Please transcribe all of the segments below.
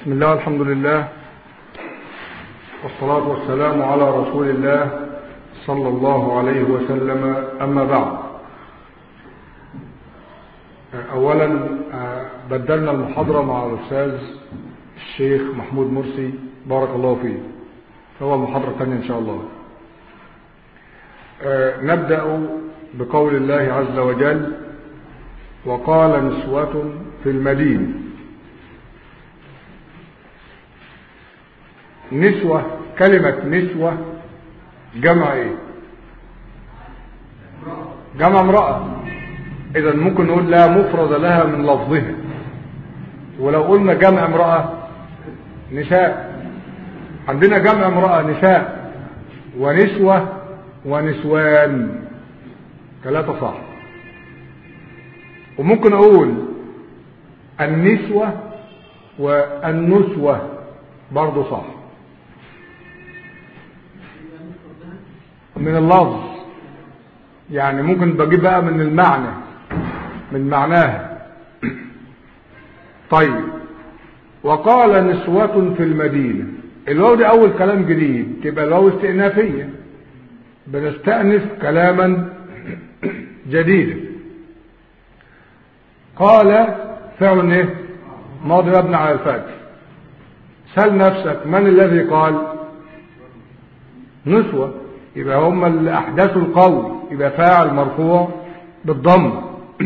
بسم الله الحمد لله والصلاة والسلام على رسول الله صلى الله عليه وسلم أما بعد أولا بدلنا المحاضرة مع الأستاذ الشيخ محمود مرسي بارك الله فيه فهو المحاضرة الثانية إن شاء الله نبدأ بقول الله عز وجل وقال نسوة في المدينة نسوة كلمة نسوة جمع ايه جمع امرأة اذا ممكن نقول لا مفرد لها من لفظها ولو قلنا جمع امرأة نساء عندنا جمع امرأة نساء ونسوة ونسوان ثلاثة صح وممكن اقول النسوة والنسوة برضو صح من اللفظ يعني ممكن بجيب بقى من المعنى من معناها طيب وقال نسوة في المدينة الواو دي اول كلام جديد تبقى الواو استئنافية بنستأنف كلاما جديدا قال فعل ايه ماضي مبني على الفتح سل نفسك من الذي قال نسوة يبقى هم اللي احدثوا القول يبقى فاعل مرفوع بالضم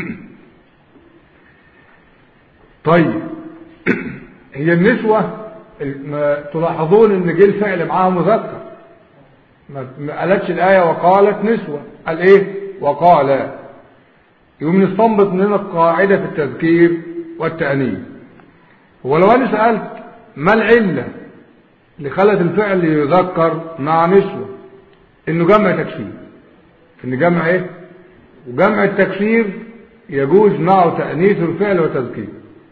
طيب هي النسوة تلاحظون ان جه الفعل معاها مذكر ما قالتش الآية وقالت نسوة قال ايه وقال يوم نستنبط مننا القاعدة في التذكير والتأنيب ولو انا سألت ما العلة اللي خلت الفعل يذكر مع نسوة انه جمع تكسير ان جمع ايه وجمع التكسير يجوز معه تأنيث الفعل وتذكير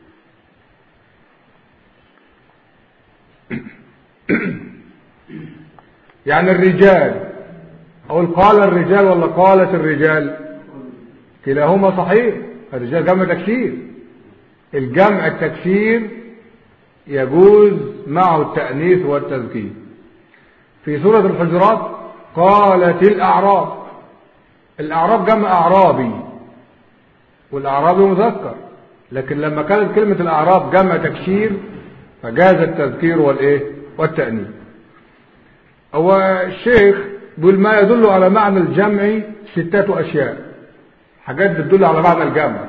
يعني الرجال او قال الرجال ولا قالت الرجال كلاهما صحيح الرجال جمع تكسير الجمع التكسير يجوز معه التأنيث والتذكير في سورة الحجرات قالت الأعراب الأعراب جمع أعرابي والأعرابي مذكر لكن لما كانت كلمة الأعراب جمع تكسير فجاز التذكير والإيه والتأنيث هو الشيخ بيقول ما يدل على معنى الجمع ستة أشياء حاجات بتدل على معنى الجمع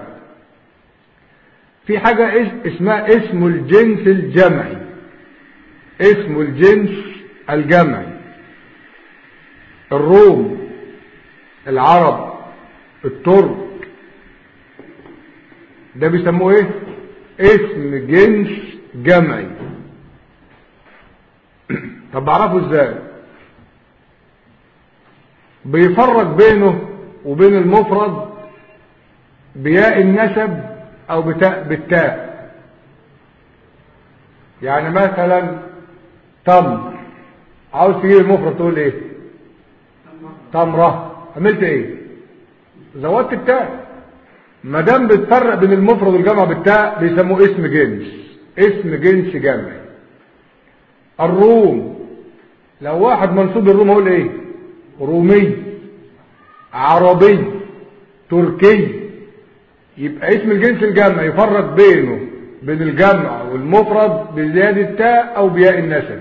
في حاجة اسمها اسم الجنس الجمعي اسم الجنس الجمعي الروم العرب الترك ده بيسموه ايه اسم جنس جمعي طب بعرفه ازاي بيفرق بينه وبين المفرد بياء النسب او بتاء بالتاء يعني مثلا تمر عاوز تجيب المفرد تقول ايه تمره عملت ايه زودت التاء ما دام بتفرق بين المفرد والجمع بالتاء بيسموه اسم جنس اسم جنس جمعي الروم لو واحد منصوب الروم اقول ايه رومي عربي تركي يبقى اسم الجنس الجمع يفرق بينه بين الجمع والمفرد بزيادة تاء او بياء النسب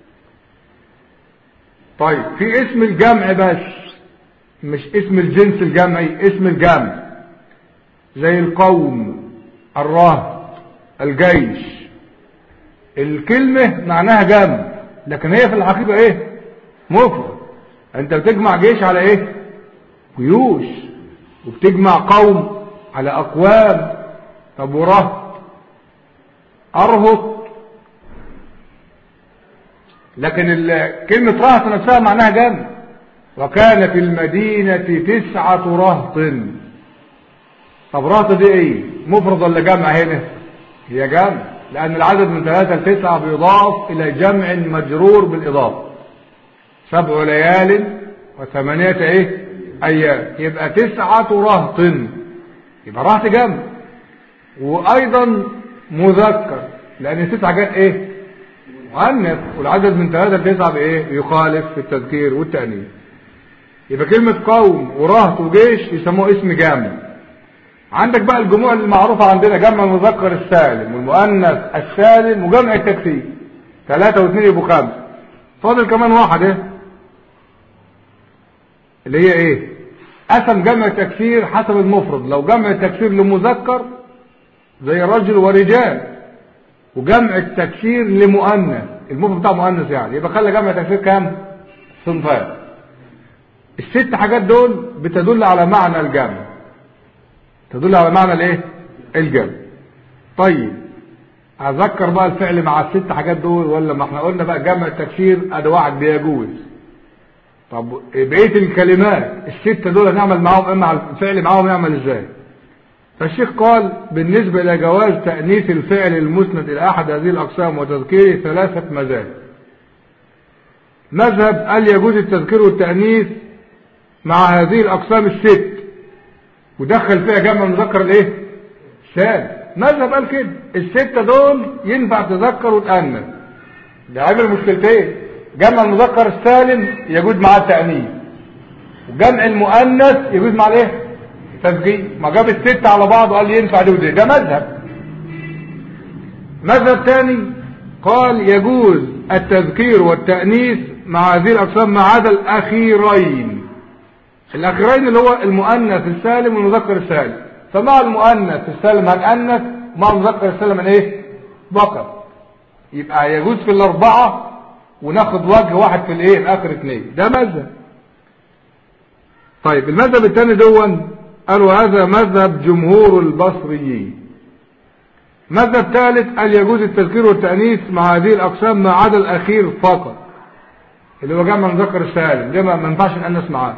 طيب في اسم الجمع بس مش اسم الجنس الجمعي اسم الجمع زي القوم الرهط الجيش الكلمة معناها جمع لكن هي في الحقيقة ايه مفرد انت بتجمع جيش على ايه جيوش وبتجمع قوم على اقوام طب ورهط ارهط لكن كلمة رهط نفسها معناها جمع وكان في المدينة تسعة رهط طب رهط دي ايه مفرد ولا جمع هنا هي جمع لأن العدد من ثلاثة لتسعة بيضاف إلى جمع مجرور بالإضافة سبع ليال وثمانية إيه أيام يبقى تسعة رهط يبقى رهط جمع وأيضا مذكر لان الست حاجات ايه مؤنث والعدد من ثلاثة لتسعة بايه يخالف في التذكير والتأنيث يبقى كلمة قوم ورهط وجيش يسموه اسم جامع عندك بقى الجموع المعروفة عندنا جمع المذكر السالم والمؤنث السالم وجمع التكسير ثلاثة واثنين يبقوا خمسة فاضل كمان واحد ايه اللي هي ايه قسم جمع التكسير حسب المفرد لو جمع التكسير لمذكر زي رجل ورجال وجمع التكسير لمؤنث المفرد بتاع مؤنث يعني يبقى خلى جمع التكسير كام صنفان الست حاجات دول بتدل على معنى الجمع تدل على معنى الايه الجمع طيب اذكر بقى الفعل مع الست حاجات دول ولا ما احنا قلنا بقى جمع التكسير ادي واحد بيجوز طب بقيه الكلمات السته دول هنعمل معاهم اما الفعل معاهم نعمل ازاي فالشيخ قال بالنسبه الى جواز تانيث الفعل المسند الى احد هذه الاقسام وتذكيره ثلاثه مذاهب مذهب قال يجوز التذكير والتانيث مع هذه الاقسام الست ودخل فيها جمع مذكر الايه سالم مذهب قال كده الستة دول ينفع تذكر وتأنث ده عامل مشكلتين جمع المذكر السالم يجوز معاه التأنيث وجمع المؤنث يجوز مع الايه تسجيل ما جاب الستة على بعض وقال ينفع ده وده ده مذهب مذهب تاني قال يجوز التذكير والتأنيث مع هذه الأقسام ما عدا الأخيرين الأخيرين اللي هو المؤنث السالم والمذكر السالم فمع المؤنث السالم هنأنث ومع المذكر السالم من ايه بقر يبقى يجوز في الأربعة وناخد وجه واحد في الايه الآخر اثنين ده مذهب طيب المذهب الثاني دون قالوا هذا مذهب جمهور البصريين مذهب ثالث قال يجوز التذكير والتأنيث مع هذه الأقسام ما عدا الأخير فقط اللي هو جمع المذكر السالم ده ما ينفعش نأنس معاه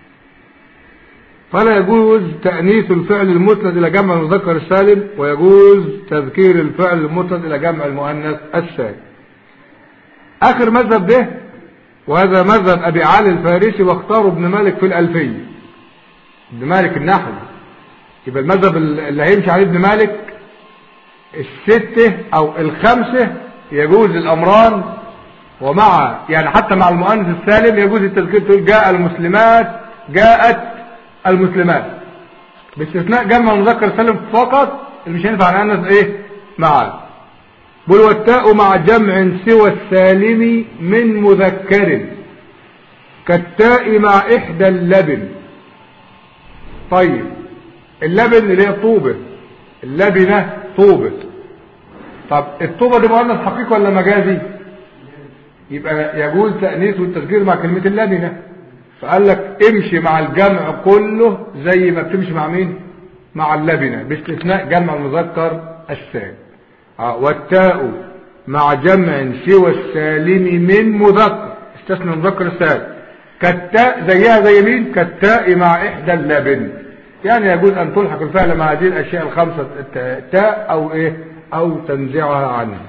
فلا يجوز تأنيث الفعل المسند إلى جمع المذكر السالم ويجوز تذكير الفعل المسند إلى جمع المؤنث السالم آخر مذهب ده وهذا مذهب أبي علي الفارسي واختاره ابن مالك في الألفية ابن مالك النحوي يبقى المذهب اللي هيمشي عليه ابن مالك الستة أو الخمسة يجوز الأمران ومع يعني حتى مع المؤنث السالم يجوز التذكير تقول جاء المسلمات جاءت المسلمات باستثناء جمع المذكر سالم فقط اللي مش هينفع نأنث ايه معاه بل والتاء مع جمع سوى السالم من مذكر كالتاء مع احدى اللبن طيب اللبن اللي هي طوبة اللبنة طوبة طب الطوبة دي مؤنث حقيقي ولا مجازي يبقى يجوز تأنيث والتذكير مع كلمة اللبنة فقال لك امشي مع الجمع كله زي ما بتمشي مع مين مع اللبنة باستثناء جمع المذكر السالم والتاء مع جمع سوى السالم من مذكر استثنى المذكر السالم كالتاء زيها زي مين كالتاء مع احدى اللبن يعني يجوز ان تلحق الفعل مع هذه الاشياء الخمسة تاء او ايه او تنزعها عنها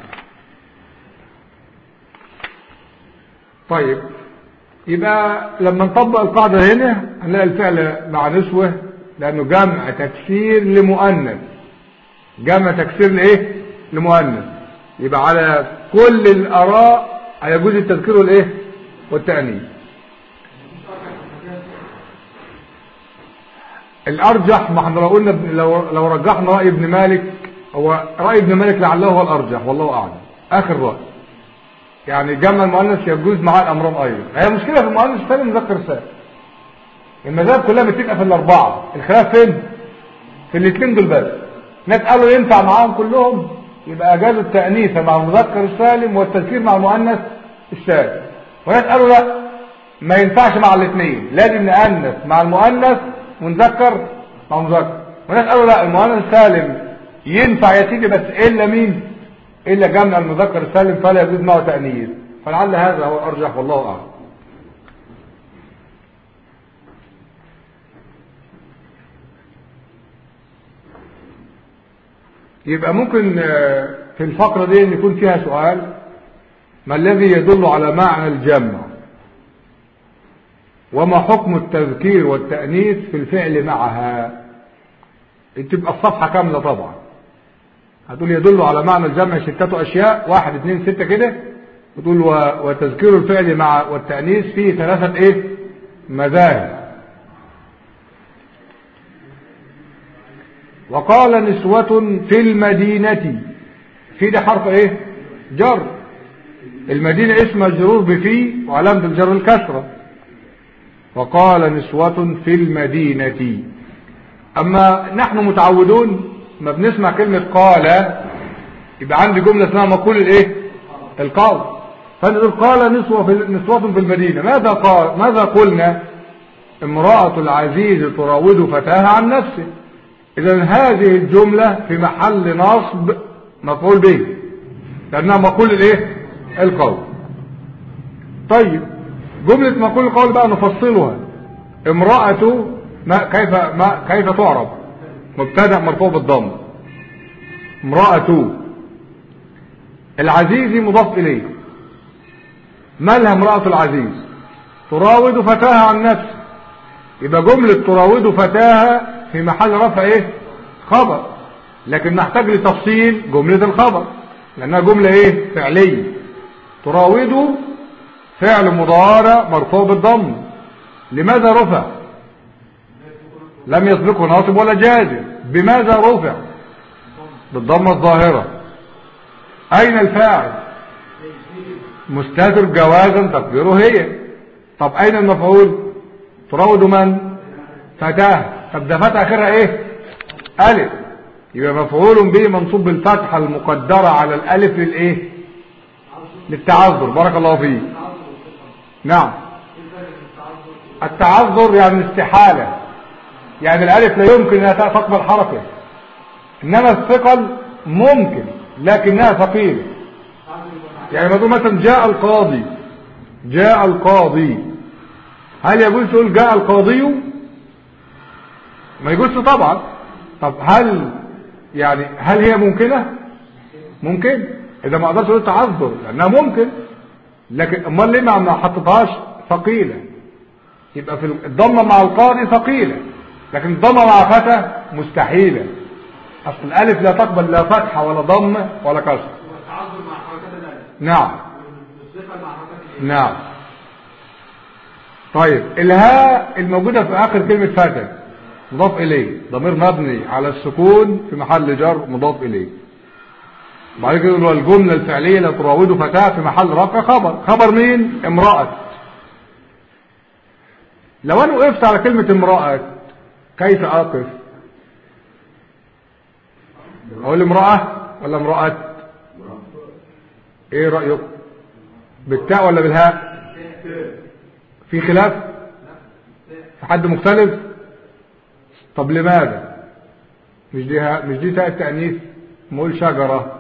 طيب يبقى لما نطبق القاعدة هنا هنلاقي الفعل مع نسوة لأنه جمع تكسير لمؤنث جمع تكسير لإيه لمؤنث يبقى على كل الآراء هيجوز التذكير والإيه والتأنيث الأرجح ما احنا لو قلنا لو, لو رجحنا رأي ابن مالك هو رأي ابن مالك لعله هو الأرجح والله أعلم آخر رأي يعني جمع المؤنث يجوز معاه الامران ايضا هي مشكله في المؤنث الثاني مذكر الثاني المذاهب كلها متفقه في الاربعه الخلاف فين في الاثنين دول بس ناس قالوا ينفع معاهم كلهم يبقى اجازوا التانيث مع المذكر السالم والتذكير مع المؤنث السالم وناس قالوا لا ما ينفعش مع الاثنين لازم نأنث مع المؤنث ونذكر مع المذكر وناس قالوا لا المؤنث السالم ينفع يا سيدي بس الا مين إلا جمع المذكر السالم فلا يجوز معه تأنيث فلعل هذا هو الأرجح والله أعلم يبقى ممكن في الفقرة دي ان يكون فيها سؤال ما الذي يدل على معنى الجمع وما حكم التذكير والتأنيث في الفعل معها تبقى الصفحة كاملة طبعا هتقول يدل على معنى الجمع ستة أشياء واحد اثنين ستة كده وتقول وتذكير الفعل مع والتأنيث فيه ثلاثة ايه مذاهب وقال نسوة في المدينة في ده حرف ايه جر المدينة اسم مجرور بفي وعلامة الجر الكسرة وقال نسوة في المدينة أما نحن متعودون ما بنسمع كلمة قال يبقى عندي جملة اسمها مقول الايه القول فنقول قال نسوة في نسوة في المدينة ماذا قال ماذا قلنا امرأة العزيز تراود فتاها عن نفسه اذا هذه الجملة في محل نصب مفعول به لانها مقول الايه القول طيب جملة مقول القول بقى نفصلها امرأة ما كيف ما كيف تعرف مبتدا مرفوع بالضم امرأة العزيز مضاف اليه مالها امرأة العزيز تراود فتاها عن نفسه يبقى جملة تراود فتاها في محل رفع ايه خبر لكن نحتاج لتفصيل جملة الخبر لانها جملة ايه فعلية تراود فعل مضارع مرفوع بالضم لماذا رفع لم يسبقه ناصب ولا جازم بماذا رفع بالضمة الظاهرة اين الفاعل مستتر جوازا تقديره هي طب اين المفعول تراود من فتاه طب ده فتح اخرها ايه الف يبقى مفعول به منصوب بالفتحه المقدره على الالف للايه للتعذر بارك الله فيك نعم التعذر يعني استحاله يعني الالف لا يمكن انها تقبل حركه انما الثقل ممكن لكنها ثقيله يعني ما تقول مثلا جاء القاضي جاء القاضي هل يجوز تقول جاء القاضي ما يجوزش طبعا طب هل يعني هل هي ممكنة ممكن اذا ما اقدرش اقول تعذر لانها ممكن لكن امال ليه ما حطيتهاش ثقيله يبقى في الضمه مع القاضي ثقيله لكن الضمه مع فتى مستحيله اصل الالف لا تقبل لا فتحه ولا ضمه ولا كسر والتعذر مع حركات الالف نعم والثقل مع حركات الالف نعم طيب الهاء الموجودة في آخر كلمة فتى مضاف إليه ضمير مبني على السكون في محل جر مضاف إليه بعد كده يقول الجملة الفعلية لا تراود فتاة في محل رفع خبر خبر مين امرأة لو أنا وقفت على كلمة امرأة كيف أقف أقول امرأة ولا امرأة ايه رأيك بالتاء ولا بالهاء في خلاف في حد مختلف طب لماذا مش دي ها... مش دي تاء التأنيث مقول شجرة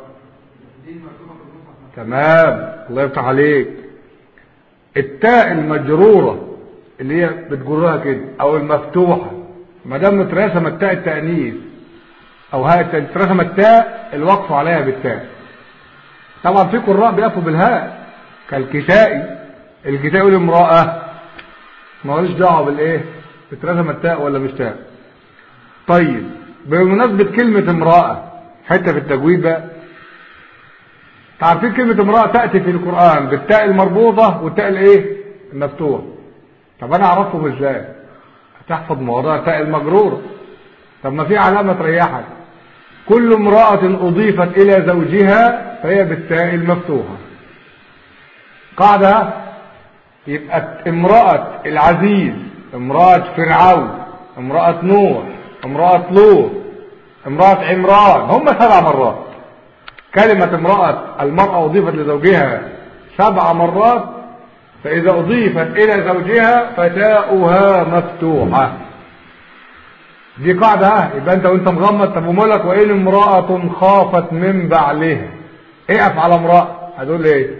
تمام الله يفتح عليك التاء المجرورة اللي هي بتجرها كده او المفتوحة ما دام اترسمت تاء التأنيث او هاء التأنيث اترسمت تاء الوقف عليها بالتاء طبعا في قراء بيقفوا بالهاء كالكسائي الكسائي يقول امرأة ما هوش دعوه بالايه اترسم التاء ولا مش تاء طيب بمناسبة كلمة امرأة حتة في التجويد بقى تعرفين كلمة امرأة تأتي في القرآن بالتاء المربوطة والتاء الايه المفتوح طب انا اعرفهم ازاي هتحفظ موضوع التاء المجرورة طب ما في علامة تريحك كل امرأة اضيفت الى زوجها فهي بالتاء المفتوحة قاعدة يبقى امرأة العزيز امرأة فرعون امرأة نوح امرأة لوط امرأة عمران هم سبع مرات كلمة امرأة المرأة أضيفت لزوجها سبع مرات فإذا أضيفت إلى زوجها فتاؤها مفتوحة دي قاعدة يبقى أنت وأنت مغمض طب ومالك وإن امرأة خافت من بعلها اقف على امرأة هتقول إيه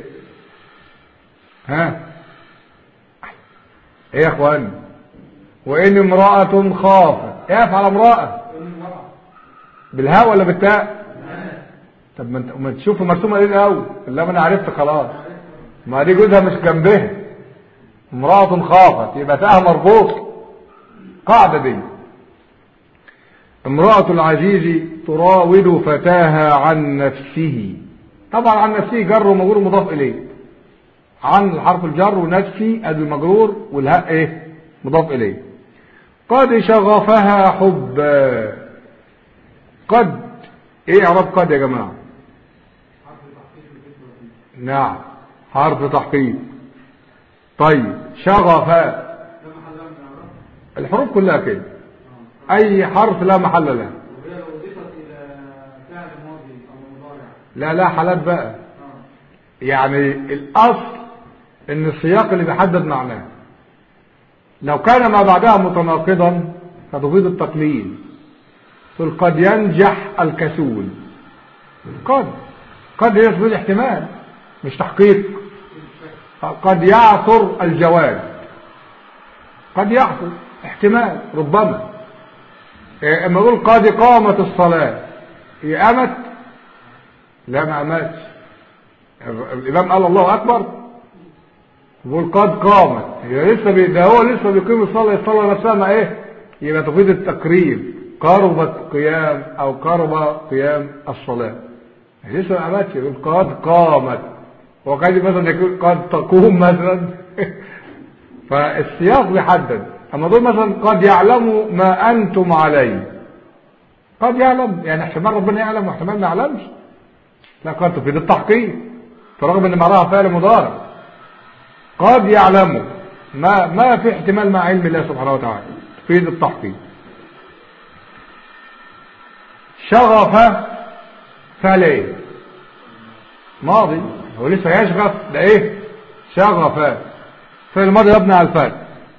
ها ايه يا اخوان وان امرأة خافت اقف على امرأة بالهاء ولا بالتاء طب ما انت ما تشوفوا مرسومه ايه الاول لا ما انا عرفت خلاص ما دي جوزها مش جنبها امرأة خافت يبقى تاءها مربوط قاعدة دي امرأة العزيز تراود فتاها عن نفسه طبعا عن نفسه جر ومجرور مضاف إليه عن حرف الجر ونفسي ادي المجرور والهاء ايه مضاف إليه قد شغفها حبا قد ايه اعراب قد يا جماعة نعم حرف تحقيق طيب شغفا الحروف كلها كده اي حرف لا محل له وهي لو اضيفت الى فعل ماضي او مضارع لا لا حالات بقى اه يعني الاصل ان السياق اللي بيحدد معناه لو كان ما بعدها متناقضا فتفيد التقليل تقول قد ينجح الكسول قد قد يثبت احتمال مش تحقيق قد يعثر الجواد قد يعثر احتمال ربما إيه، اما اقول قد قامت الصلاة هي قامت لا ما قامتش الامام قال الله اكبر يقول قد قامت هي لسه بي... ده هو لسه بيقيم الصلاه الصلاه نفسها ما ايه يبقى تفيد التقريب قربت قيام او قرب قيام الصلاه هي لسه ما قامتش يقول قد قامت وقد مثلا يقول قد تقوم مثلا فالسياق بيحدد اما دول مثلا قد يعلموا ما انتم عليه قد يعلم يعني احتمال ربنا يعلم واحتمال ما يعلمش لا قد تفيد التحقيق فرغم ان معاها فعل مضارع قد يعلموا ما ما في احتمال مع علم الله سبحانه وتعالى تفيد التحقيق شغف فعل ايه ماضي هو لسه يشغف ده ايه شغف فعل الماضي يبنى على الفعل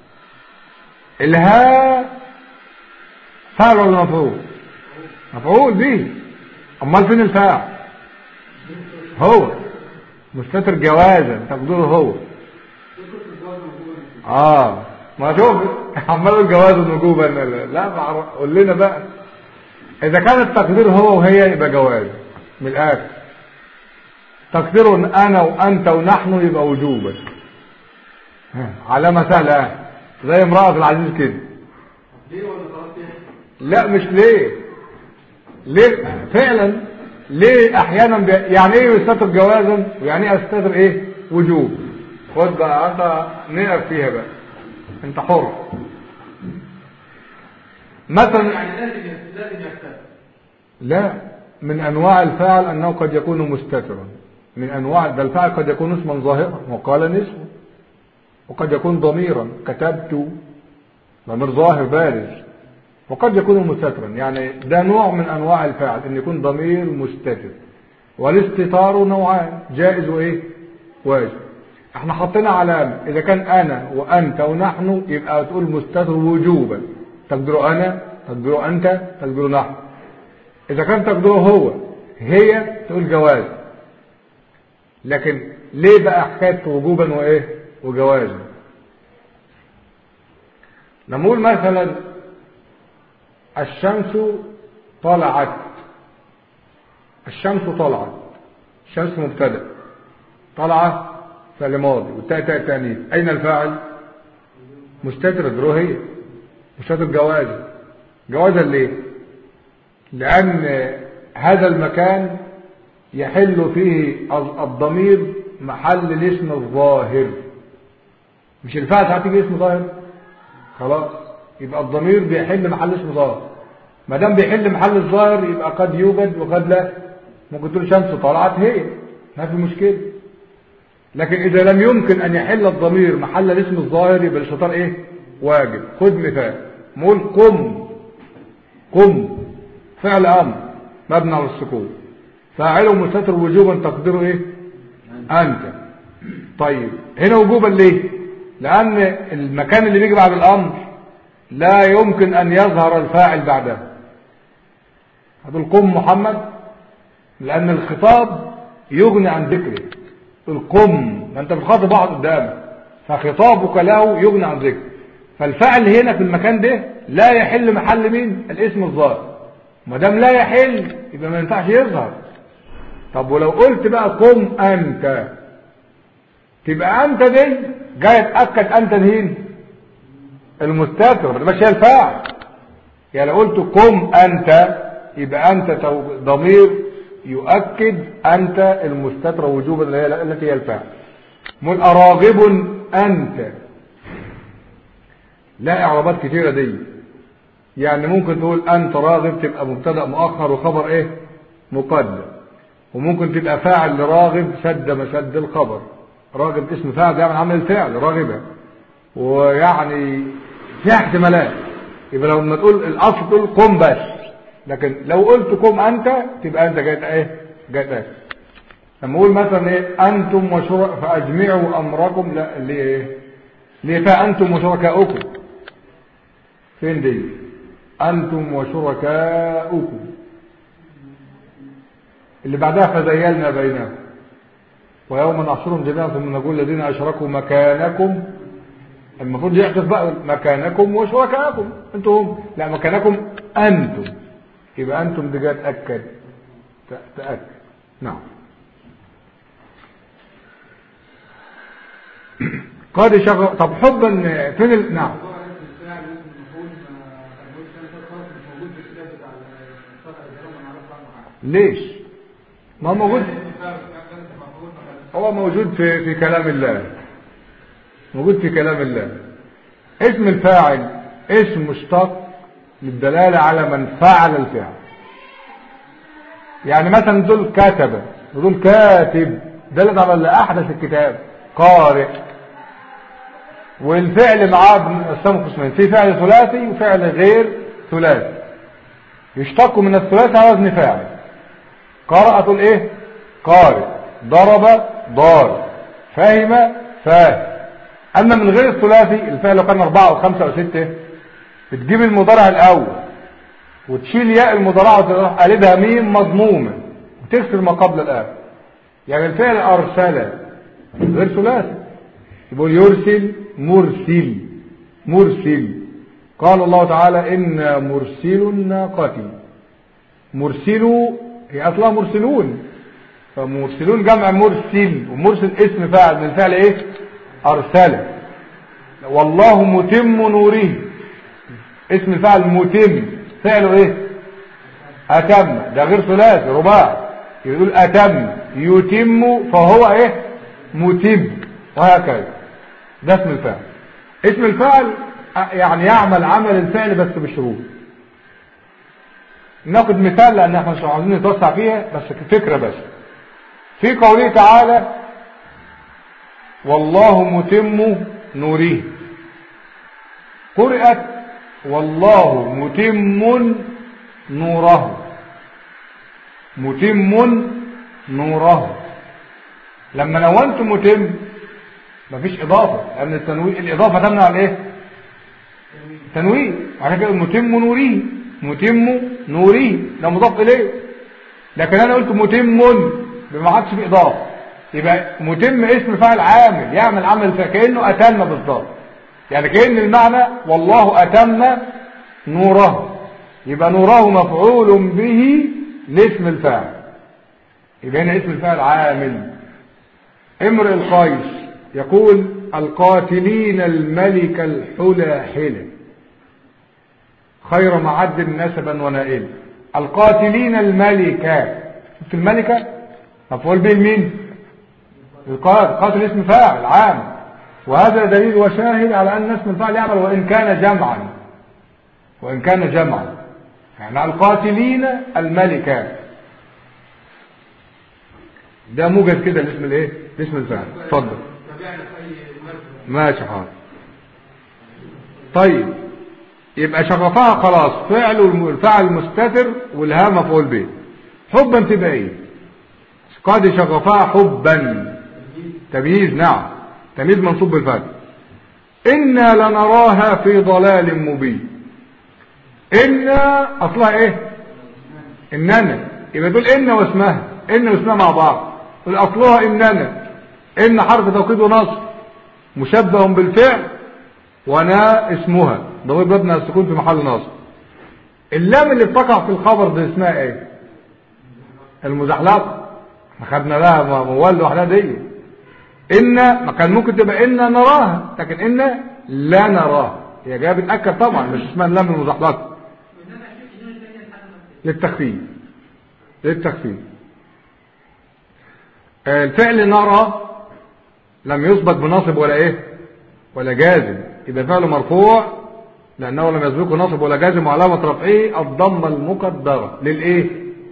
الهاء فعل ولا مفعول مفعول به امال فين الفاعل هو مستتر جوازا تقديره هو اه ما شوف عمال الجواز النجوبة لا بعرف قول لنا بقى اذا كان التقدير هو وهي يبقى جواز من الاخر تقدير انا وانت ونحن يبقى وجوبا ها، علامة سهلة زي امرأة العزيز كده ليه ولا طلبت ايه؟ لا مش ليه ليه فعلا ليه احيانا بي... يعني ايه يستتر جوازا ويعني ايه استتر ايه وجوب خد بقى انت نقف فيها بقى انت حر مثلا يعني لازم يست- لازم يكتب لا من انواع الفاعل انه قد يكون مستترا من انواع ده الفاعل قد يكون اسما ظاهرا وقال نسبه وقد يكون ضميرا كتبت ضمير ظاهر بارز وقد يكون مستترا يعني ده نوع من انواع الفاعل ان يكون ضمير مستتر والاستتار نوعان جائز وايه واجب احنا حطينا علامه اذا كان انا وانت ونحن يبقى تقول مستتر وجوبا تقدر انا تقدر انت تقدر نحن اذا كان تقدره هو هي تقول جواز لكن ليه بقى حكايه وجوبا وايه وجوازا نقول مثلا الشمس طلعت الشمس طلعت الشمس مبتدا طلعت فعل ماضي والتاء تاء تانيث اين الفاعل مستتر ذروهيه مستتر جوازا جوازا ليه لان هذا المكان يحل فيه الضمير محل الاسم الظاهر مش الفاعل ساعات تيجي اسم ظاهر خلاص يبقى الضمير بيحل محل اسم ظاهر ما دام بيحل محل الظاهر يبقى قد يوجد وقد لا ممكن تقول شمس طلعت هي ما في مشكله لكن اذا لم يمكن ان يحل الضمير محل الاسم الظاهر يبقى الاستطار ايه واجب خد مثال نقول قم قم فعل امر مبنى على السكون فاعله مستتر وجوبا تقديره ايه انت طيب هنا وجوبا ليه لان المكان اللي بيجي بعد الامر لا يمكن ان يظهر الفاعل بعده هتقول قم محمد لان الخطاب يغني عن ذكره تقول قم ما انت بتخاطب واحد قدامك فخطابك له يغني عن ذكره فالفعل هنا في المكان ده لا يحل محل مين الاسم الظاهر ما دام لا يحل يبقى ما ينفعش يظهر طب ولو قلت بقى قم انت تبقى انت دي جاي تاكد انت دين المستتر ما تبقاش هي الفاعل يعني لو قلت قم انت يبقى انت تو- ضمير يؤكد انت المستتر وجوبا اللي هي- التي هي الفاعل من اراغب انت لا اعرابات كتيرة دي يعني ممكن تقول انت راغب تبقى مبتدا مؤخر وخبر ايه مقدم وممكن تبقى فاعل لراغب سد مسد الخبر راغب اسم فاعل بيعمل عمل الفعل راغبة ويعني فيها احتمالات يبقى لو لما تقول الاصل تقول قم بس لكن لو قلت قم انت تبقى انت جايت ايه جايت ايه لما اقول مثلا ايه انتم وشرك فاجمعوا امركم لا اللي هي ايه ليه فانتم وشركاؤكم فين دي انتم وشركاؤكم اللي بعدها فزيلنا بينهم ويوم نحشرهم جميعا ثم نقول الذين اشركوا مكانكم المفروض يحدث بقى مكانكم وشركاءكم انتم هم لا مكانكم انتم يبقى انتم دي جايه تاكد ت- تاكد نعم قد شغل طب حبا فين ال... نعم موضوع اسم الفاعل واسم المفعول ما كان موجود كان فات خلاص مش موجود في الكتاب بتاع الصفحه اللي ما نعرفش عنه حاجه ليش ما هو موجود اسم الفاعل كان اسم مفعول ما كان هو موجود في في كلام الله موجود في كلام الله اسم الفاعل اسم مشتق للدلالة على من فعل الفعل يعني مثلا دول كتب دول كاتب دلت على اللي احدث الكتاب قارئ والفعل معاه بنقسمه قسمين في فعل ثلاثي وفعل غير ثلاثي يشتق من الثلاثي على وزن فاعل قرأ تقول ايه قارئ ضرب ضار فهم فاهم اما من غير الثلاثي الفعل لو كان اربعة او خمسة او ستة بتجيب المضارع الاول وتشيل ياء المضارع وتروح قلبها ميم مضمومة وتكسر ما قبل الاخر يعني الفعل ارسل غير ثلاثي يقول يرسل مرسل مرسل قال الله تعالى إنا مرسل الناقة مرسلوا هي أصلها مرسلون فمرسلون جمع مرسل ومرسل اسم فاعل من فعل ايه أرسل والله متم نوره اسم الفاعل متم فعله ايه أتم ده غير ثلاثي رباع يقول أتم يتم فهو ايه متم وهكذا ده اسم الفاعل اسم الفاعل يعني يعمل عمل الفعل بس بشروط ناخد مثال لان احنا مش عاوزين نتوسع فيها بس فكرة بس في قوله تعالى والله متم نوره قرأت والله متم نوره متم نوره لما نونت متم مفيش اضافة لان التنوين الاضافة تمنع الايه تنوين عشان كده متم نوري متم نوري ده مضاف اليه لكن انا قلت متم ما عادش في اضافه يبقى متم اسم فاعل عامل يعمل عمل فكانه اتم بالضبط يعني كان المعنى والله اتم نوره يبقى نوره مفعول به لاسم الفاعل يبقى هنا اسم الفاعل عامل امرئ القيس يقول القاتلين الملك الحلاحل خير معد نسبا ونائل القاتلين الملكة شفت الملكة مفعول به مين القاتل قاتل اسم فاعل عام وهذا دليل وشاهد على ان اسم الفاعل يعمل وان كان جمعا وان كان جمعا يعني القاتلين الملكة ده موجز كده لاسم الايه لاسم الفاعل اتفضل تابعنا في اي مركز ماشي حاضر طيب يبقى شغفها خلاص فعل الفعل مستتر والها مفعول به حبا تبقى ايه قد شغفها حبا تمييز نعم تمييز منصوب بالفتح إنا لنراها في ضلال مبين إنا أصلها إيه إننا يبقى دول إن واسمها إن واسمها مع بعض الأصلها إننا إن حرف توكيد ونصب مشبه بالفعل ونا اسمها ضمير مبني على السكون في محل نصب اللام اللي بتقع في الخبر ده اسمها ايه المزحلقه ما خدنا لها موال لوحدها دي ان ما كان ممكن تبقى ان نراها لكن ان لا نراها هي جايه بتاكد طبعا مش اسمها اللام المزحلقه للتخفيف للتخفيف آه، الفعل نرى لم يسبق بنصب ولا ايه ولا جازم يبقى فعل مرفوع لانه لم يسبقه نصب ولا جازم وعلامه رفعه الضمه المقدره للايه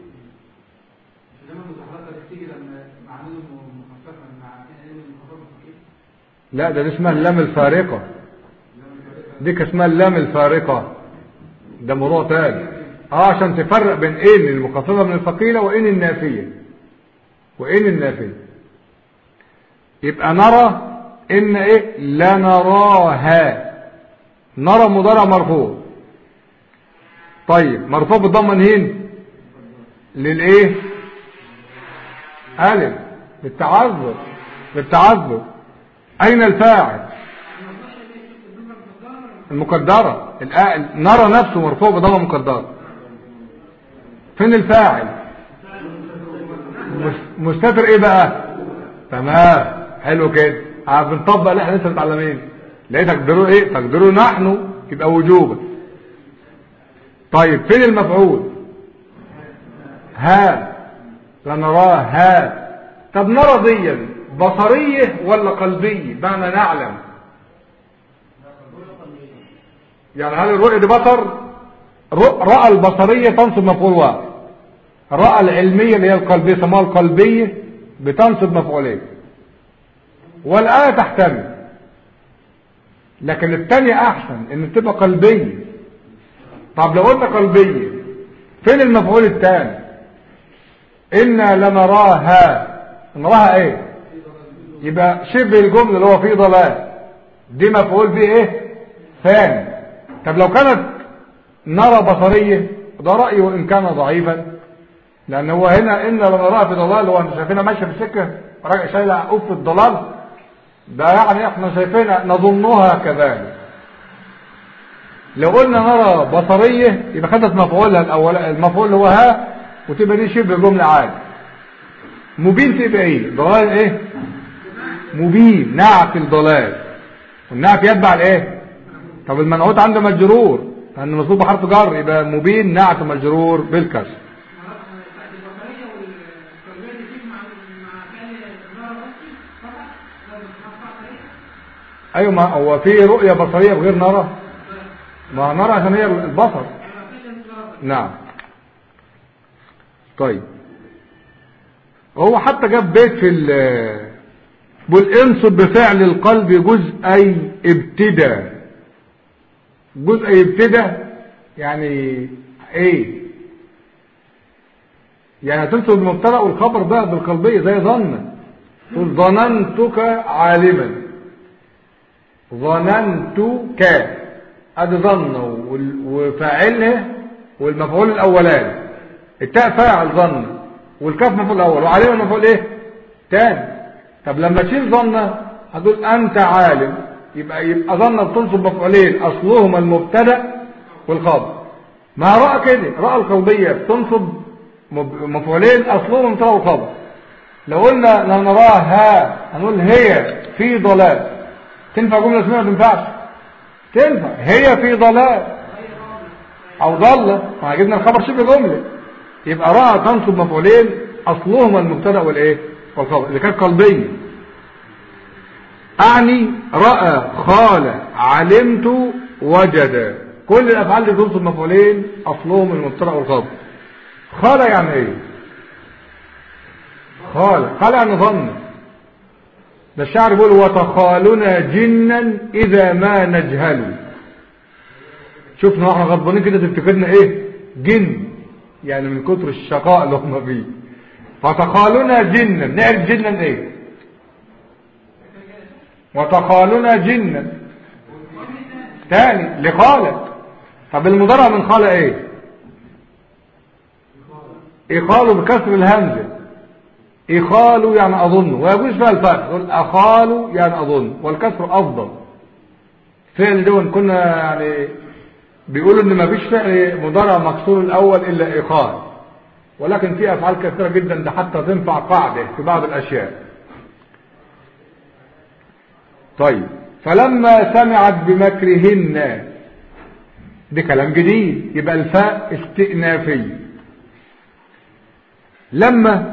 لما المتحركة بتيجي لما معامله مخففة مع ان المخففة خفيف لا ده دي اسمها اللام الفارقه دي كان اسمها اللام الفارقه ده موضوع تاني اه عشان تفرق بين ان المخففه من الثقيله وان النافيه وان النافيه يبقى نرى ان ايه لا نراها نرى مضارع مرفوع طيب مرفوع بالضمه منين للايه الف للتعذر للتعذر اين الفاعل المقدرة الآ- نرى نفسه مرفوع بضمة مقدرة فين الفاعل مس- مستتر ايه بقى تمام حلو كده آه، بنطبق اللي احنا لسه متعلمين لقيت تقدروا ايه تقدروا نحن يبقى وجوبا طيب فين المفعول ها لنراه ها طب نرى ديا بصريه ولا قلبيه معنى نعلم يعني هل الرؤية دي بصر رؤ- رأى البصرية تنصب مفعول واحد رأى العلمية اللي هي القلبية سموها القلبية بتنصب مفعولين والآية تحتمل لكن الثانية أحسن إن تبقى قلبية طب لو قلنا قلبية فين المفعول الثاني إنا لنراها نراها إيه يبقى شبه الجملة اللي هو فيه ضلال دي مفعول به إيه ثاني طب لو كانت نرى بصرية ده رأيه وإن كان ضعيفا لأن هو هنا إن لنراها في ضلال هو أنت شايفينها ماشية في السكة راجع شايلة أف الضلال ده يعني احنا شايفينها نظنها كذلك لو قلنا نرى بصرية يبقى خدت مفعولها الأول المفعول اللي هو ها وتبقى دي شبه جملة عادي مبين تبقى ايه ضلال ايه مبين نعت الضلال والنعت يتبع الايه طب المنعوت عنده مجرور لأنه مصدوب بحرف جر يبقى مبين نعت مجرور بالكسر بتاعت البصرية والقلبية دي تيجي مع مع فعل النار بس فقط لازم تنفع عليه ايوه ما هو في رؤية بصرية بغير نرى ما نرى عشان هي البصر يبقى فعل النار نعم طيب هو حتى جاب بيت في ال بيقول انصب بفعل القلب جزء ابتدى جزء ابتدى يعني ايه يعني هتنصب المبتدا والخبر بقى بالقلبيه زي ظن قل ظننتك عالما ظننتك ادي ظن وال- وفاعلها والمفعول الاولاني التاء فاعل ظن والكاف مفعول اول وعليها مفعول ايه تاني طب لما تشيل ظن هتقول انت عالم يبقى يبقى ظن بتنصب مفعولين اصلهما المبتدا والخبر ما راى كده راى القلبيه بتنصب مب- مفعولين اصلهما المبتدا والخبر لو قلنا لا نراها هنقول هي في ضلال تنفع جمله اسمها ما تنفعش تنفع هي في ضلال او ضل ما جبنا الخبر شبه جمله يبقى راى تنصب مفعولين اصلهما المبتدا والايه والخبر اللي كانت قلبيه اعني راى خال علمت وجد كل الافعال اللي تنصب مفعولين اصلهم المبتدا والخبر خال يعني ايه خال خال يعني ظن ده الشعر بيقول وتخالنا جنا اذا ما نجهل شفنا احنا غضبانين كده تفتكرنا ايه جن يعني من كتر الشقاء اللي هم فيه فتخالنا جنا نعرف جنا ايه وتخالنا جنا تاني لخالة طب المضارع من خالة ايه إخال بكسر الهمزة إخال يعني أظن ويجوز فيها الفتح يقول أخال يعني أظن والكسر أفضل فعل دون كنا يعني بيقولوا إن ما فيش فعل مضارع مكسور الأول إلا إخال ولكن في أفعال كثيرة جدا ده حتى تنفع قاعدة في بعض الأشياء طيب فلما سمعت بمكرهن ده كلام جديد يبقى الفاء استئنافي لما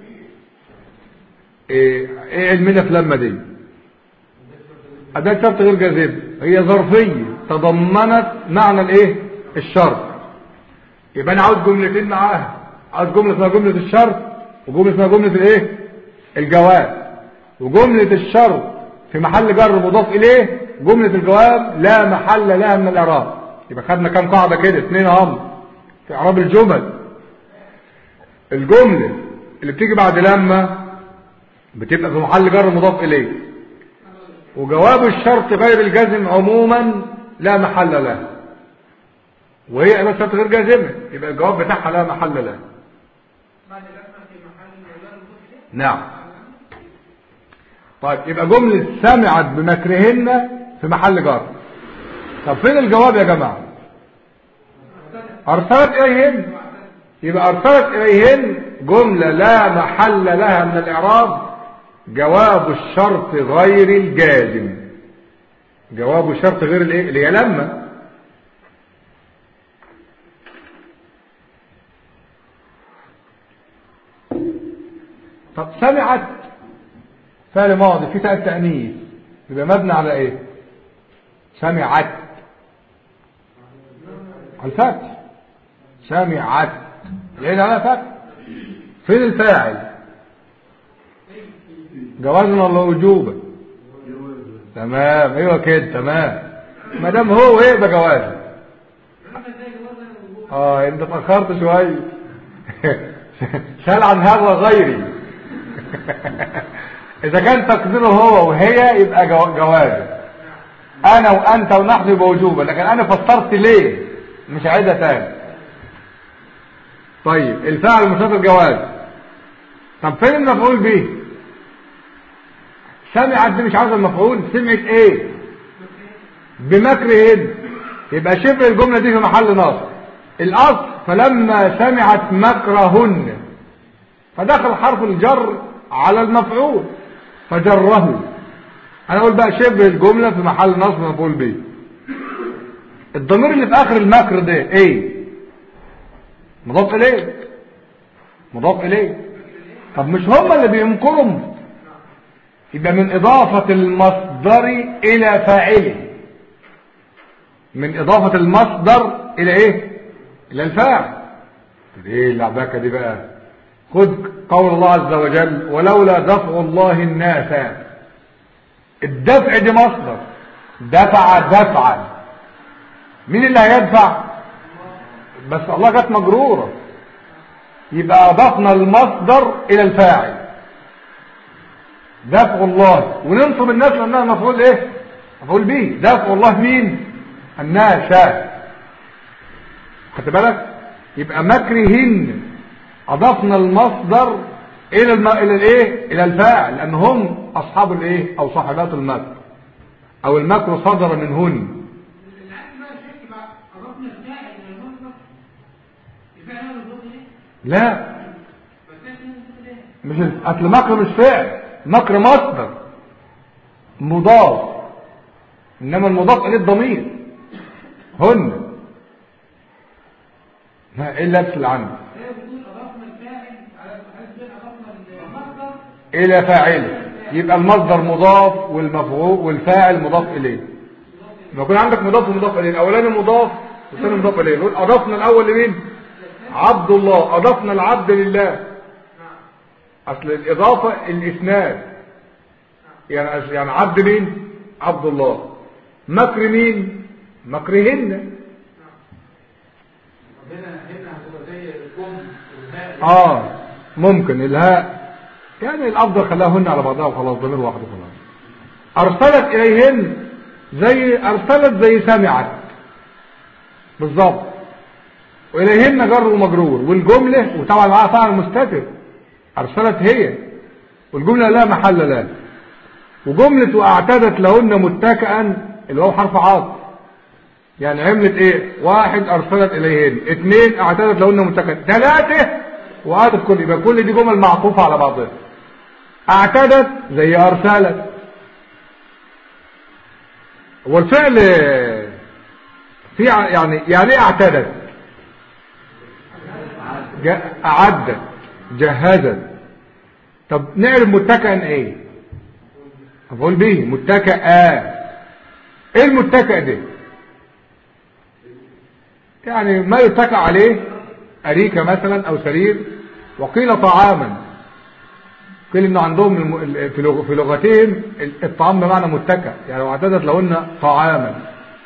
ايه إيه علمنا في لما دي أداة شرط غير جازمة هي ظرفية تضمنت معنى الايه الشرط يبقى انا عاوز جملتين معاها عاوز جملة اسمها جملة الشرط وجملة اسمها جملة الايه الجواب وجملة الشرط في محل جر مضاف اليه جملة الجواب لا محل لها من الاعراب يبقى خدنا كام قاعدة كده اثنين هم في اعراب الجمل الجملة اللي بتيجي بعد لما بتبقى في محل جر مضاف اليه وجواب الشرط غير الجازم عموما لا محل له وهي أداة شرط غير جازمة يبقى الجواب بتاعها لا محل له بعد لما في محل الولاد المضاف إليه نعم طيب يبقى جملة سمعت بمكرهن في محل جر طب فين الجواب يا جماعة أرسلت إليهن يبقى أرسلت إليهن جملة لا محل لها من الإعراب جواب الشرط غير الجازم جواب الشرط غير الايه اللي هي لما طب سمعت فعل ماضي في تاء التأنيث يبقى مبني على ايه سمعت على الفتح سمعت العين على فتح فين الفاعل جوازا ولا وجوبا تمام ايوه كده تمام ما دام هو يبقى جوازا عامل زي جوازا وجوب اه انت اتاخرت شويه سال عن هذا غيري اذا كان تقديره هو وهي يبقى جو- جوازا انا وانت ونحن يبقى وجوبا لكن انا فسرت ليه مش عايزها تاني طيب الفاعل المسافر جواز طب فين المفعول به سمعت دي مش عاوز المفعول سمعت ايه بمكرهن يبقى شبه الجملة دي في محل نصب الاصل فلما سمعت مكرهن فدخل حرف الجر على المفعول فجره انا اقول بقى شبه الجملة في محل نصب مفعول به الضمير اللي في اخر المكر ده ايه مضاف اليه مضاف اليه طب مش هم اللي بيمكرهم يبقى من اضافة المصدر الى فاعله من اضافة المصدر الى ايه الى الفاعل طب ايه اللعبكة دي بقى خد قول الله عز وجل ولولا دفع الله الناس الدفع دي مصدر دفع دفعا مين اللي هيدفع بس الله جت مجرورة يبقى اضفنا المصدر الى الفاعل دفع الله وننصب الناس لانها مفعول ايه مفعول به دفع الله مين الناس خدت بالك يبقى مكرهن اضفنا المصدر الى الم... الى الايه الى الفاعل لان هم اصحاب الايه او صاحبات المكر او المكر صدر منهن العكس بقى شيء بقى أضفنا الفاعل إلى المصدر الفاعل هو المضاف إليه لا بس إحنا المضاف إليه مش ال- اصل مكر مش فعل مكر مصدر مضاف انما المضاف اليه الضمير هن ما ايه اللبس اللي عندي هي بتقول أضفنا الفاعل على حيث بين أضفنا المصدر الى فاعله يبقى المصدر مضاف والمفعول والفاعل مضاف اليه لما يكون عندك مضاف ومضاف اليه الاولاني مضاف والثاني مضاف اليه نقول اضفنا الاول لمين عبد الله اضفنا العبد لله اصل الاضافه الاسناد يعني أصل- يعني عبد مين عبد الله مكر مين مكرهن هنا هنا هتبقى زي الام والماء اه ممكن الهاء يعني الافضل خلاها هن على بعضها وخلاص ضمير واحد وخلاص ارسلت اليهن زي ارسلت زي سمعت بالظبط واليهن جر ومجرور والجمله وطبعا معاها فاعل مستتر ارسلت هي والجمله لا محل لها وجمله واعتدت لهن متكئا اللي هو حرف عاطف يعني عملت ايه واحد ارسلت اليهن اثنين اعتدت لهن متكئا ثلاثه وعاطف كل يبقى كل دي جمل معطوفه على بعضها اعتدت زي ارسلت هو الفعل في يعني يعني ايه اعتدت جاء اعدت جهزت طب نعرف متكئا ايه مفعول به متكئا ايه المتكئ ده يعني ما يتكئ عليه أريكة مثلا أو سرير وقيل طعاما قيل انه عندهم الم- ال- في لغ- في لغتهم الطعام بمعنى متكئ يعني لو اعتدت لو قلنا طعاما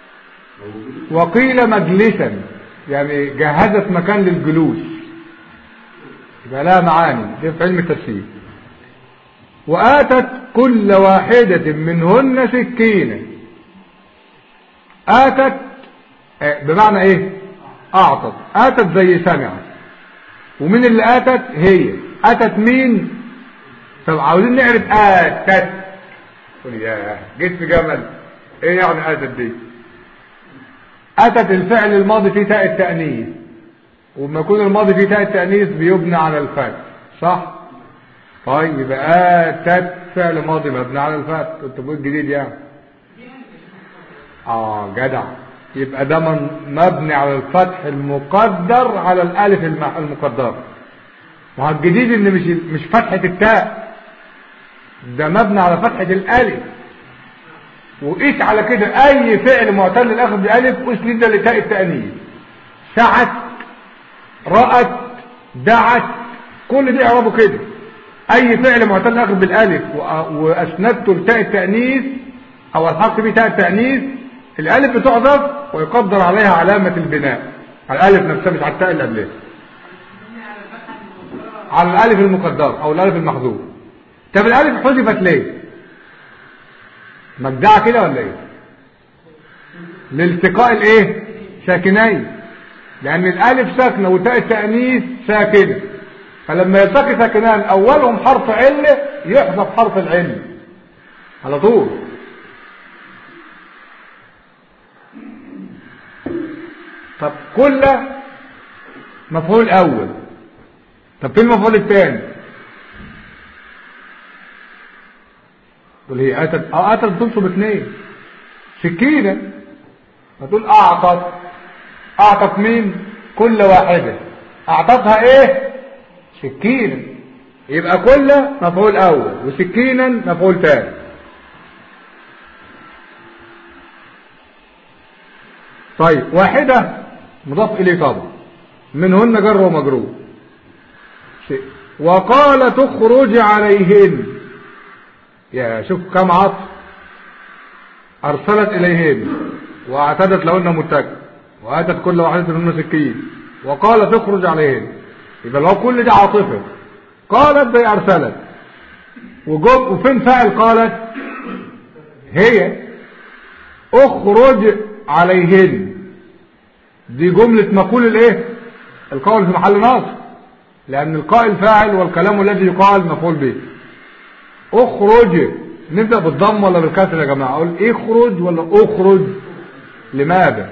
وقيل مجلسا يعني جهزت مكان للجلوس يبقى لها معاني دي في علم التفسير وآتت كل واحدة منهن سكينة آتت آه، بمعنى ايه اعطت آتت زي سمعت ومين اللي آتت هي آتت مين طب عاوزين نعرف آتت قول يا جيت في جمل ايه يعني آتت دي أتت الفعل الماضي فيه تاء التأنيث وما يكون الماضي فيه تاء التأنيث بيبنى على الفتح صح طيب يبقى أتت فعل ماضي مبني على الفتح كنت بقول جديد يعني اه جدع يبقى ده من مبني على الفتح المقدر على الالف الم- المقدر وهو الجديد ان مش مش فتحة التاء ده مبني على فتحة الالف وقيس على كده اي فعل معتل الاخر بالالف اسند لتاء التانيث سعت رأت دعت كل دي اعرابه كده اي فعل معتل الاخر بالالف وأ- واسندته لتاء التانيث او الحق به تاء التانيث الالف بتحذف ويقدر عليها علامة البناء على الالف نفسها مش على التاء اللي قبلها على الالف المقدر او الالف المحذوف طب الالف حذفت ليه مجدعة كده ولا ايه لالتقاء الايه ساكنين لان الالف ساكنة وتاء التأنيث ساكنة فلما يلتقي ساكنان اولهم حرف علة يحذف حرف العلة على طول طب كل مفعول اول طب فين المفعول الثاني تقول هي اتت اه اتت تنصب اثنين سكينة هتقول اعطت اعطت مين كل واحدة اعطتها ايه سكينة يبقى كل مفعول اول وسكينا مفعول ثاني طيب واحدة مضاف اليه طبعا منهن جر ومجرور شيء. وقال تخرج عليهن يا شوف كم عطف ارسلت اليهن واعتدت لهن متكئ واتت كل واحدة منهن سكين وقال تخرج عليهن يبقى لو كل دي عاطفة قالت زي ارسلت وجب وفين فاعل قالت هي اخرج عليهن دي جملة مقول الايه القول في محل نصب لان القائل فاعل والكلام الذي يقال مفعول به اخرج نبدأ بالضم ولا بالكسر يا جماعة اقول اخرج ولا اخرج لماذا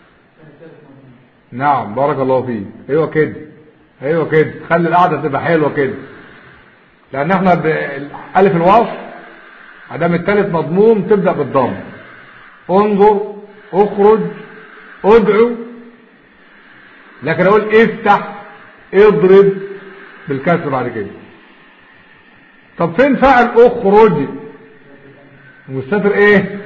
نعم بارك الله فيك ايوه كده ايوه كده خلي القعدة تبقى حلوة كده لان احنا بألف الوصف عدم الثالث مضموم تبدأ بالضم انظر اخرج ادعو لكن اقول افتح اضرب بالكسر بعد كده طب فين فاعل اخرج مستتر ايه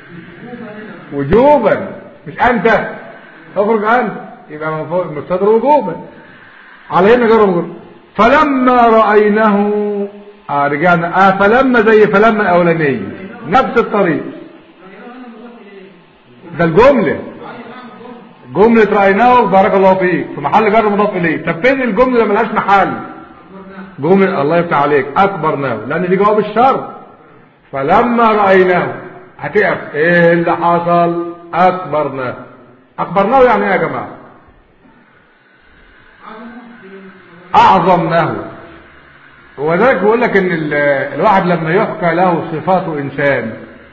وجوبا مش انت اخرج انت يبقى مستتر وجوبا على هنا جرب جرب فلما رأيناه آه رجعنا آه فلما زي فلما الأولانية نفس الطريق ده الجملة جملة رأيناه بارك الله فيك في محل جر مضاف إليه طب فين الجملة اللي ملهاش محل جملة الله يفتح عليك أكبرناه لأن دي جواب الشر فلما رأيناه هتقف ايه اللي حصل أكبرناه أكبرناه يعني ايه يا جماعة أعظمناه وذلك بيقول لك ان الواحد لما يحكى له صفات انسان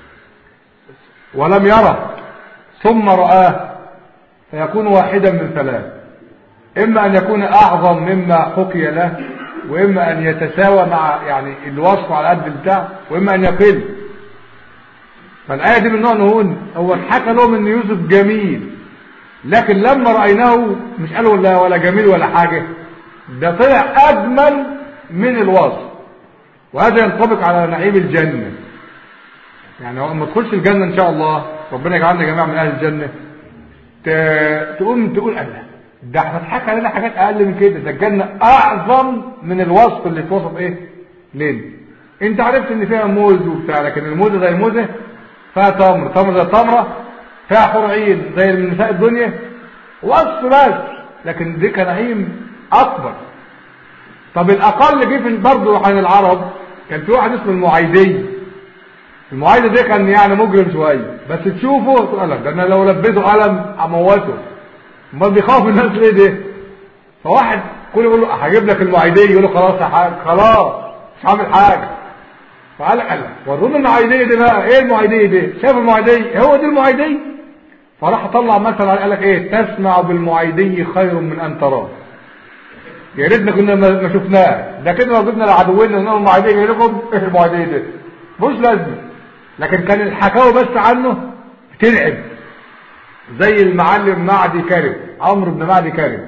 ولم يره ثم رآه فيكون واحدا من ثلاث اما ان يكون اعظم مما حكي له واما ان يتساوى مع يعني الوصف على قد البتاع واما ان يقل فالايه دي من نوع نهون هو حكى لهم ان يوسف جميل لكن لما رايناه مش قالوا لا ولا جميل ولا حاجه ده طلع اجمل من الوصف وهذا ينطبق على نعيم الجنة يعني هو لما تخش الجنة ان شاء الله ربنا يجعلنا جميعا من اهل الجنة ت- تقوم تقول الله ده احنا اتحكى علينا حاجات اقل من كده ده الجنة اعظم من الوصف اللي اتوصف ايه ليه انت عرفت ان فيها موز وبتاع لكن الموزة زي الموزة فيها تمر تمر زي التمرة فيها حور عين زي النساء الدنيا وصف بس لكن دي كنعيم اكبر طب الاقل جه في برضه عن العرب كان في واحد اسمه المعايدي المعايدي ده كان يعني مجرم شويه بس تشوفه تقول لك ده انا لو لبيته قلم اموته امال بيخاف الناس ليه ده فواحد كل يقول له هجيب لك المعايدي يقول له خلاص يا حاج خلاص مش هعمل حاجه فقال قال ورونا المعايدي ده بقى ايه المعايدي ده شاف المعايدي هو دي المعايدي فراح طلع مثل قال لك ايه تسمع بالمعايدي خير من ان تراه يا ريتنا كنا ما ما شفناه ده كده لو جبنا لعدونا انهم المعايدين جاي لكم ايه المعايدين ده مش لازمه لكن كان الحكاوي بس عنه تلعب زي المعلم معدي كرب عمرو بن معدي كرب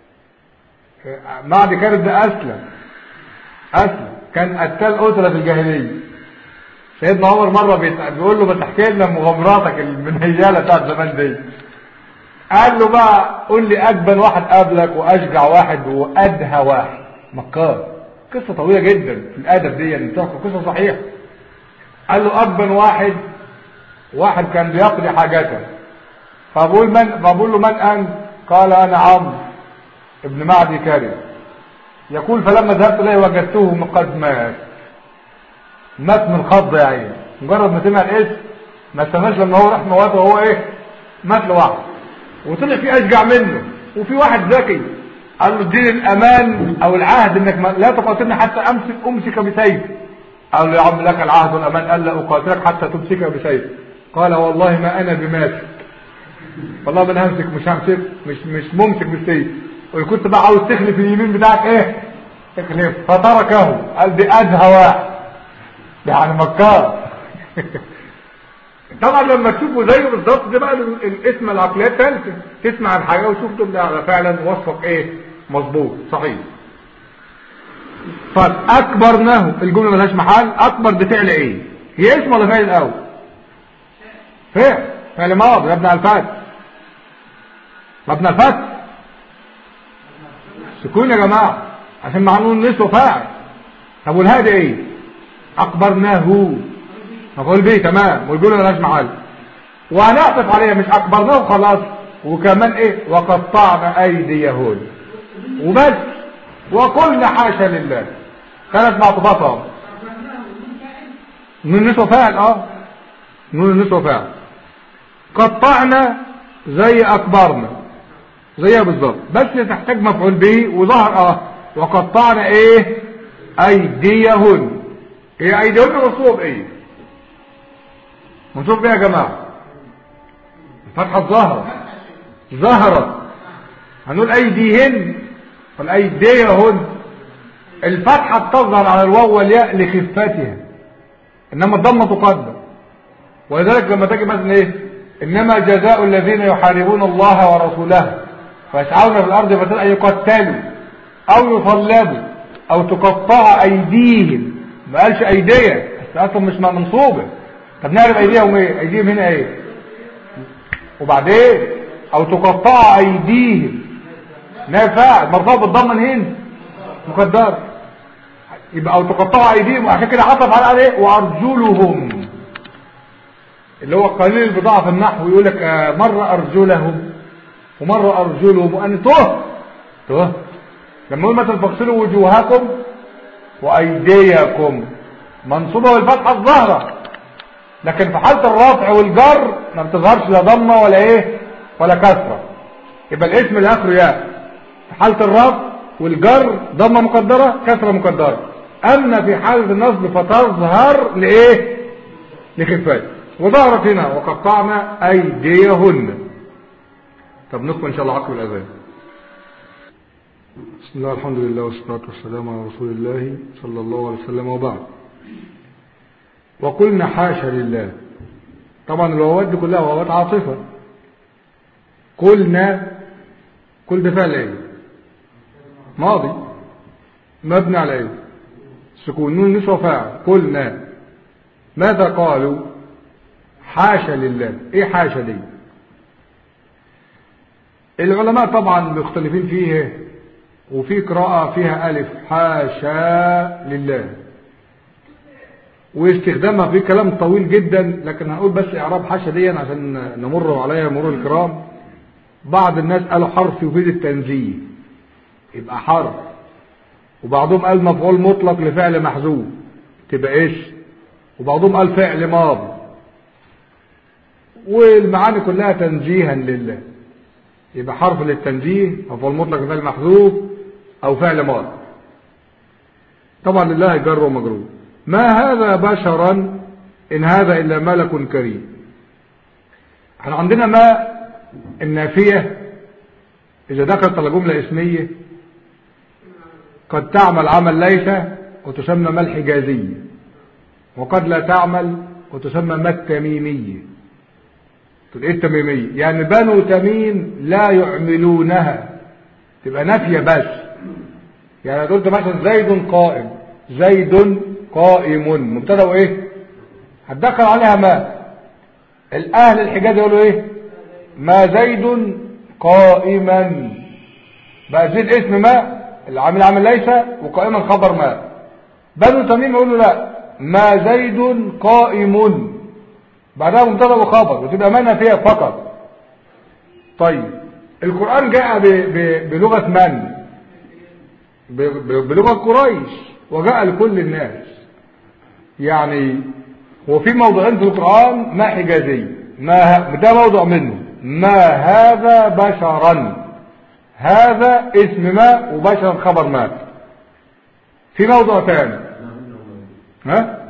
معدي كرب ده اسلم اسلم كان قتال قتله في الجاهليه سيدنا عمر مره بيت- بيقول له ما تحكي لنا مغامراتك المنيله بتاعت زمان دي قال له بقى قول لي اجبن واحد قابلك واشجع واحد وادهى واحد مكار قصه طويله جدا في الادب دي يعني بتحكي قصه صحيحه قال له اجبن واحد واحد كان بيقضي حاجته فبقول من فبقول له من انت قال انا عمرو ابن معدي كريم يقول فلما ذهبت اليه وجدته قد مات مات من خض يا عيني مجرد ما سمع الاسم ما استناش لما هو راح مواته وهو ايه مات لوحده وطلع في اشجع منه وفي واحد ذكي قال له اديني الامان او العهد انك ما لا تقاتلني حتى امسك امسك بسيف قال له يا عم لك العهد والامان قال لا اقاتلك حتى تمسك بسيف قال والله ما انا بماسك والله ما انا همسك مش همسك مش مش ممسك بالسيف وكنت بقى عاوز تخلف اليمين بتاعك ايه اخلف فتركه قال دي ادهى واحد ده يعني مكار طبعا لما تشوفوا زيه بالظبط ده بقى ال- الاسم العقليات الثالثه تسمع الحاجه وتشوف تقول ده فعلا وصفك ايه مظبوط صحيح فاكبرناه الجمله ملهاش محل اكبر بفعل ايه هي اسم ولا فعل الاول فعل فعل ماضي مبني على الفتح مبني على الفتح سكون يا جماعه عشان معنون نسوه فاعل طب والهادي ايه اكبرناه مفعول به تمام والجمله ملهاش محل وهنعطف عليها مش اكبرناه خلاص وكمان ايه وقطعنا ايديهن وبس وقلنا حاشا لله كانت معطوفاتها من النسوة فاعل اه من النسوة فاعل قطعنا زي اكبرنا زيها بالظبط بس تحتاج مفعول به وظهر اه وقطعنا ايه ايديهن هي ايديهن منصوب ايه منصوب بيه يا جماعه الفتحه الظاهره ظهرت هنقول ايديهن ولا ايديهن الفتحه بتظهر على الواو والياء لخفتها انما الضمه تقدم ولذلك لما تجي مثلا ايه انما جزاء الذين يحاربون الله ورسوله ويسعون في الارض فساد ان يقتلوا او يصلبوا او تقطع ايديهم ما قالش ايديا بس اصلا مش منصوبه طب نعرف ايديهم ايه ايديهم هنا ايه وبعدين او تقطع ايديهم نافع مرفوع بالضمه من هنا مقدر يبقى او تقطع ايديهم وعشان كده عطف على عليه وارجلهم اللي هو قليل البضاعه في النحو يقول لك آه، مره ارجلهم ومره ارجلهم وان ته ته لما يقول مثلا فاغسلوا وجوهكم وايديكم منصوبه بالفتحه الظاهره لكن في حاله الرفع والجر ما بتظهرش لا ضمه ولا ايه ولا كسره يبقى الاسم اللي اخره ياء في حاله الرفع والجر ضمه مقدره كسره مقدره اما في حاله النصب فتظهر لايه لخفات وظهرت هنا وقطعنا ايديهن طب نكمل ان شاء الله عقب الاذان بسم الله الحمد لله والصلاة والسلام على رسول الله صلى الله عليه وسلم وبعد وقلنا حاشا لله طبعا الواوات دي كلها واوات عاطفة قلنا كل ده فعل ايه ماضي مبني على ايه سكون نون نسوة فاعل قلنا ماذا قالوا حاشا لله ايه حاشا دي العلماء طبعا مختلفين فيه وفي قراءة فيها ألف حاشا لله واستخدامها في كلام طويل جدا لكن هنقول بس إعراب حاشا دي عشان نمر عليها مرور الكرام بعض الناس قالوا حرف يفيد التنزيه يبقى حرف وبعضهم قال مفعول مطلق لفعل محذوف تبقى ايش وبعضهم قال فعل ماضي والمعاني كلها تنزيها لله يبقى حرف للتنزيه مفعول مطلق لفعل محذوف او فعل ماضي طبعا لله جر ومجرور ما هذا بشرا ان هذا الا ملك كريم احنا عندنا ما النافيه اذا دخلت على جمله اسميه قد تعمل عمل ليس وتسمى ما الحجازية وقد لا تعمل وتسمى ما التميمية تقول ايه التميمية يعني بنو تميم لا يعملونها تبقى نافية بس يعني قلت مثلا زيد قائم زيد قائم مبتدا وايه هتدخل عليها ما الاهل الحجاز يقولوا ايه ما زيد قائما بقى زيد اسم ما العامل عامل ليس وقائما خبر ما بنو تميم يقولوا لا ما زيد قائم بعدها مبتدا وخبر وتبقى ما فيها فقط طيب القرآن جاء ب ب بلغة من ب ب بلغة قريش وجاء لكل الناس يعني هو في موضوعين في القرآن ما حجازي ما ده موضوع منه ما هذا بشرا هذا اسم ما وبشرا خبر ما في موضوع ثاني ها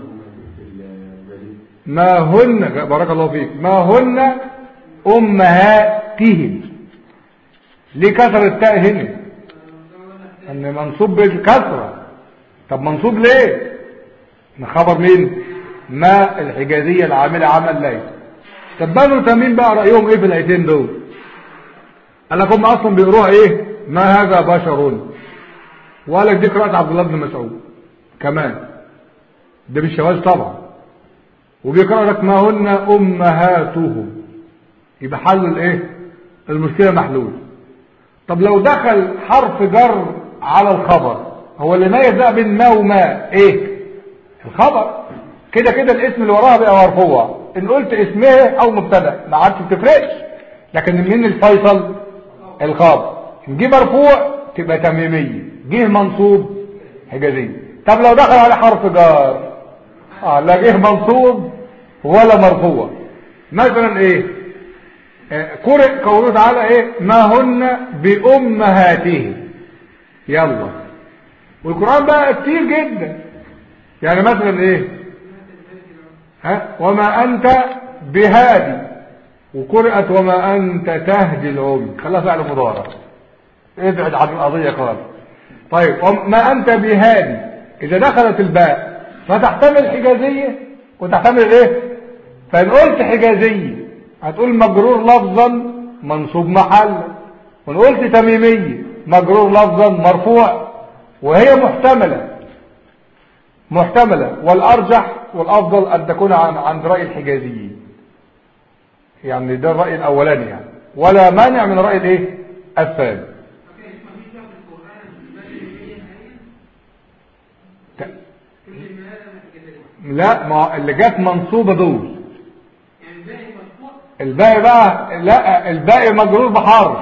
ما هن بارك الله فيك ما هن امهاتهم ليه كسر التاء هنا ان منصوب بالكسره طب منصوب ليه من خبر مين ما الحجازيه العامله عمل ليس طب بنو تميم بقى رايهم ايه في الايتين دول قال لك هم اصلا بيقروها ايه ما هذا بشر وقال لك دي قراءه عبد الله بن مسعود كمان ده بالشواذ طبعا وبيقرا لك ما هن امهاتهم يبقى حل الايه المشكله محلول طب لو دخل حرف جر على الخبر هو اللي ميز بقى بين ما وما ايه الخبر كده كده الاسم اللي وراها بقى مرفوع ان قلت اسمها او مبتدا ما عادش بتفرقش لكن مين الفيصل الخبر ان جه مرفوع تبقى تميميه جه منصوب حجازيه طب لو دخل على حرف جار اه لا جه منصوب ولا مرفوع مثلا ايه آه قرئ قوله تعالى ايه ما هن بامهاتهم يلا والقران بقى كتير جدا يعني مثلا ايه ها وما انت بهادي وقرأت وما انت تهدي العمي خلاها فعل مضارع ابعد عن القضيه خالص طيب وما انت بهادي اذا دخلت الباء فتحتمل حجازيه وتحتمل ايه فان قلت حجازيه هتقول مجرور لفظا منصوب محلا وان قلت تميميه مجرور لفظا مرفوع وهي محتمله محتملة والأرجح والأفضل أن تكون عن عند رأي الحجازيين يعني ده الرأي الأولاني يعني ولا مانع من رأي الايه الثاني لا ما اللي جت منصوبة دول الباقي بقى لا الباقي مجرور بحرف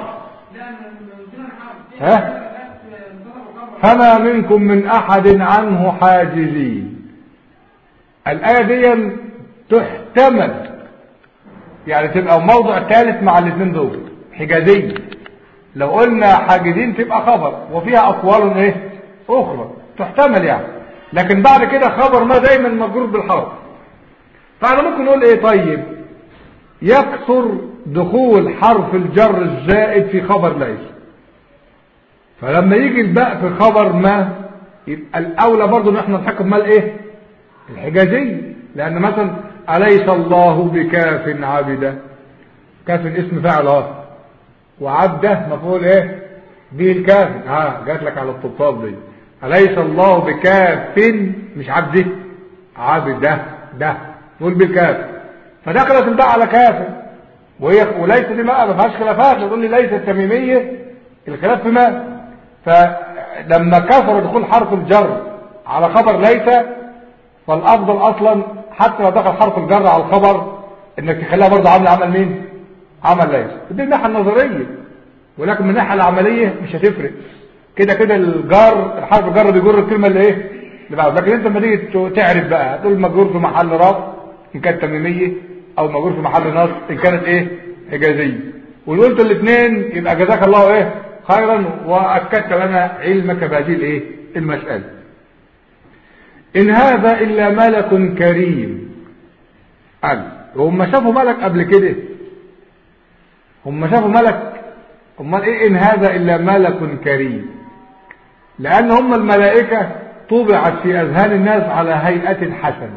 ها فما منكم من احد عنه حاجزين الايه دي تحتمل يعني تبقى موضع ثالث مع الاثنين دول حجازيه لو قلنا حاجزين تبقى خبر وفيها اقوال ايه اخرى تحتمل يعني لكن بعد كده خبر ما دايما مجرور بالحرف فاحنا ممكن نقول ايه طيب يكثر دخول حرف الجر الزائد في خبر ليس فلما يجي الباء في خبر ما يبقى الاولى برضه ان احنا نحكم ما الايه الحجازيه لان مثلا اليس الله بكاف عبده كاف اسم فاعل اهو وعبده مفعول ايه به الكاف ها جات لك على الطبطاب دي أليس الله بكاف مش عبده عبده ده نقول بالكاف فدخلت الباء على كاف وهي وليس دي بقى ما فيهاش خلافات تقول لي ليس التميميه الخلاف في ما فلما كثر دخول حرف الجر على خبر ليس فالافضل اصلا حتى لو دخل حرف الجر على الخبر انك تخليها برضه عامله عمل مين عمل ليس دي الناحيه النظريه ولكن من الناحيه العمليه مش هتفرق كده كده الجار الحرف الجر بيجر الكلمه اللي ايه اللي بعد لكن انت لما تيجي تعرف بقى تقول مجرور في محل رفع ان كانت تميميه او مجرور في محل نصب ان كانت ايه حجازيه وقلت الاثنين يبقى جزاك الله ايه خيرا واكدت لنا علمك بهذه الايه المساله ان هذا الا ملك كريم قال هم شافوا ملك قبل كده هم شافوا ملك امال ايه ان هذا الا ملك كريم لان هم الملائكه طبعت في اذهان الناس على هيئه حسنه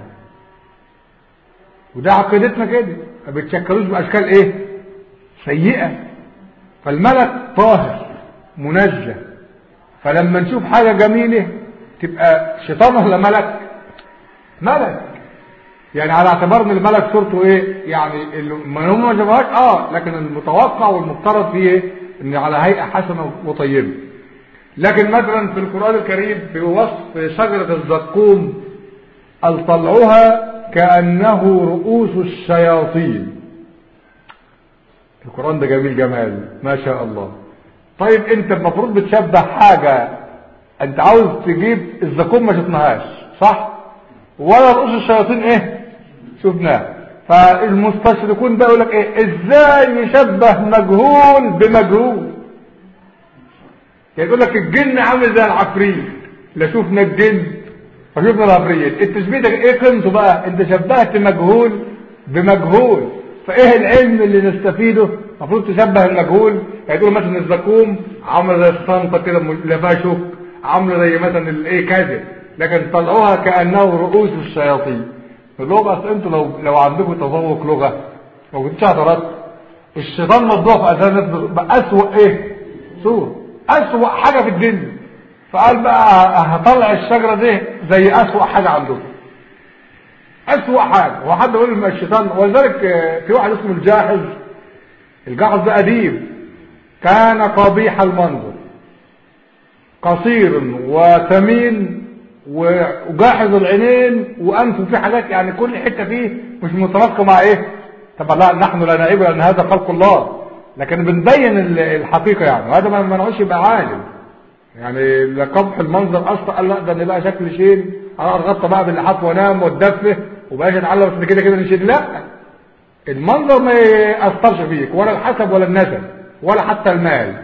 وده عقيدتنا كده ما بتشكلوش باشكال ايه سيئه فالملك طاهر منجى فلما نشوف حاجه جميله تبقى شيطان ولا ملك ملك يعني على اعتبار ان الملك صورته ايه يعني ما هم ما شافوهاش اه لكن المتوقع والمفترض فيه ايه ان على هيئه حسنه وطيبه لكن مثلا في القران الكريم في وصف شجره الزقوم طلعها كانه رؤوس الشياطين القران ده جميل جمال ما شاء الله طيب انت المفروض بتشبه حاجه انت عاوز تجيب الزقوم ما شفناهاش صح ولا رؤوس الشياطين ايه شفناه فالمستشرقون بقى يقول لك ايه ازاي يشبه مجهول بمجهول يعني يقول لك الجن عامل زي العفريت لا شفنا الجن وشفنا العفريت التشبيه ده ايه قيمته بقى انت شبهت مجهول بمجهول فايه العلم اللي نستفيده المفروض تشبه المجهول يعني تقول مثلا الزقوم عامله زي الصنطه كده لا فيها شوك عامله زي مثلا الايه كذا لكن طلعوها كانه رؤوس الشياطين اللغه اصل انتوا لو لو عندكم تذوق لغه لو كنتش اعترضت الشيطان مطبوع في اذهان الناس باسوء ايه صور اسوء حاجه في الدنيا فقال بقى هطلع الشجره دي زي اسوء حاجه عندكم اسوء حاجه هو حد يقول لما الشيطان ولذلك في واحد اسمه الجاحظ الجاحظ ده اديب كان قبيح المنظر قصير وثمين وجاحظ العينين وانفه في حاجات يعني كل حته فيه مش متناسقه مع ايه طبعا لا نحن لا نعيب لان هذا خلق الله لكن بنبين الحقيقه يعني وهذا ما منعوش يبقى عالم يعني لقبح المنظر اصلا قال لا ده انا بقى شكل شين انا اتغطى بقى باللحاف وانام واتدفه وبقاش اتعلم بس كده كده نشيل لا المنظر ما ياثرش فيك ولا الحسب ولا النسب ولا حتى المال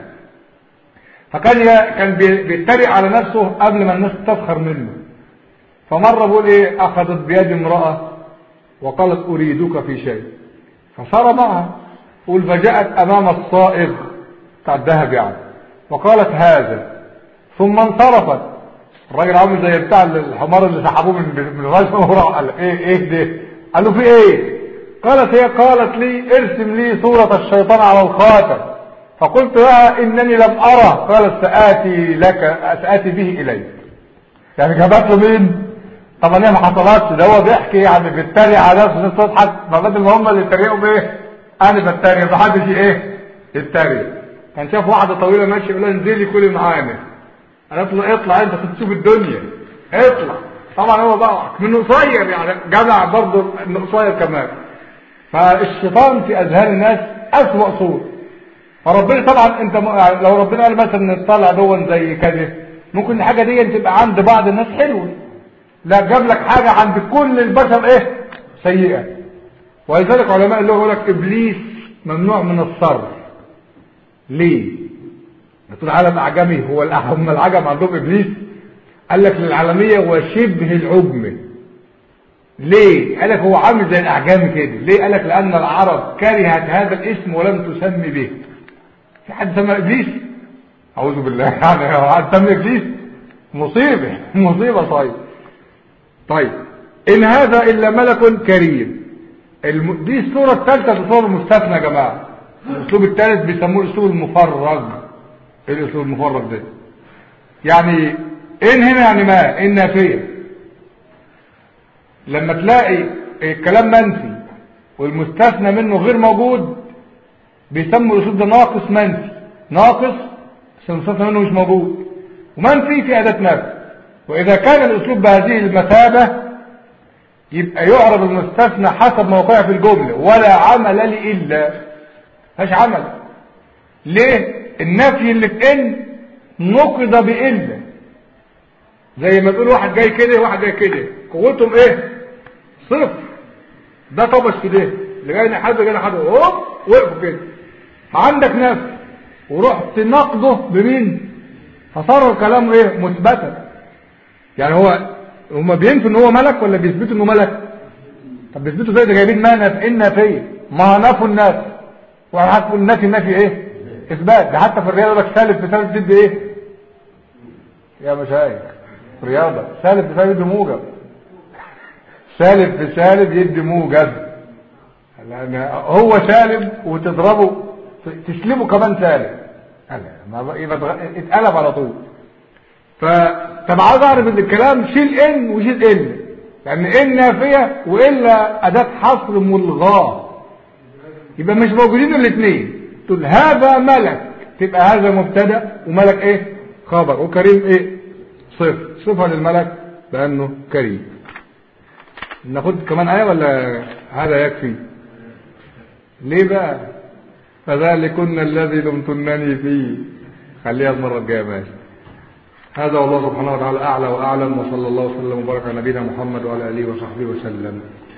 فكان كان بيتريق على نفسه قبل ما الناس تسخر منه فمره بيقول ايه اخذت بيد امراه وقالت اريدك في شيء فصار معها قول فجاءت امام الصائغ بتاع الذهب يعني وقالت هذا ثم انصرفت الراجل عامل زي بتاع الحمار اللي سحبوه من من الغزوه وراح قال ايه ايه ده قال له في ايه قالت هي قالت لي ارسم لي صوره الشيطان على الخاتم فقلت لها انني لم ارى قالت ساتي لك ساتي به اليك يعني جابت له مين طبعا هي ما حصلتش ده هو بيحكي يعني بيتريق على نفسه الناس تضحك ما بدل ما هم اللي يتريقوا بايه انا بتريق محدش ايه يتريق كان شاف واحده طويله ماشيه يقول لها انزلي كلي معانا قالت له اطلع انت تشوف الدنيا اطلع طبعا هو بقى من قصير يعني جدع برضه انه قصير كمان فالشيطان في اذهان الناس اسوأ صوره فربنا طبعا انت لو ربنا قال مثلا الطالع دون زي كذا ممكن الحاجه دي تبقى عند بعض الناس حلوه لا جاب لك حاجه عند كل البشر ايه سيئه ولذلك علماء اللغه يقول لك ابليس ممنوع من الصرف ليه تقول عالم اعجمي هو هم العجم عندهم ابليس قال لك للعالميه هو شبه العجم ليه قال لك هو عامل زي الاعجام كده ليه قال لك لان العرب كرهت هذا الاسم ولم تسمي به في حد سمى ابليس اعوذ بالله يعني هو حد سمى ابليس مصيبه مصيبه طيب طيب ان هذا الا ملك كريم الم... دي الصوره الثالثه في صور المستثنى يا جماعه الاسلوب الثالث بيسموه الاسلوب المفرغ ايه الاسلوب المفرغ ده يعني ان هنا يعني ما ان نافيه لما تلاقي الكلام منفي والمستثنى منه غير موجود بيسموا الاسلوب ده ناقص منفي ناقص عشان المستثنى منه مش موجود ومنفي في اداه نفي واذا كان الاسلوب بهذه المثابه يبقى يعرض المستثنى حسب موقعه في الجمله ولا عمل لي الا مفيش عمل ليه النفي اللي في ان نقض بإلا زي ما تقول واحد جاي كده وواحد جاي كده قوتهم ايه صفر ده طبش في ده اللي جاي حد جاي حد هوب وقفوا كده عندك نفي ورحت نقضه بمين فصار الكلام ايه مثبتا يعني هو هما بينفوا ان هو ملك ولا بيثبتوا انه ملك طب بيثبتوا زي ده جايبين ما نف ان نفي ما نفوا النفي وهتقول النفي النفي ايه اثبات ده حتى في الرياضه لك سالب في سالب ضد ايه يا مشايخ رياضه سالب في سالب ضد موجب سالب في سالب يدي موجب لان هو سالب وتضربه تسلبه كمان سالب ما يبقى اتقلب على طول فطب عايز اعرف ان الكلام شيل ان وشيل ان لان ان نافيه والا اداه حصر ملغاه يبقى مش موجودين الاثنين تقول هذا ملك تبقى هذا مبتدا وملك ايه خبر وكريم ايه صفر صفه للملك بانه كريم ناخد كمان ايه ولا هذا يكفي ليه بقى فذلكن الذي لمتنني فيه خليها المره الجايه ماشي هذا والله سبحانه وتعالى اعلى واعلم وصلى الله وسلم وبارك على نبينا محمد وعلى اله وصحبه وسلم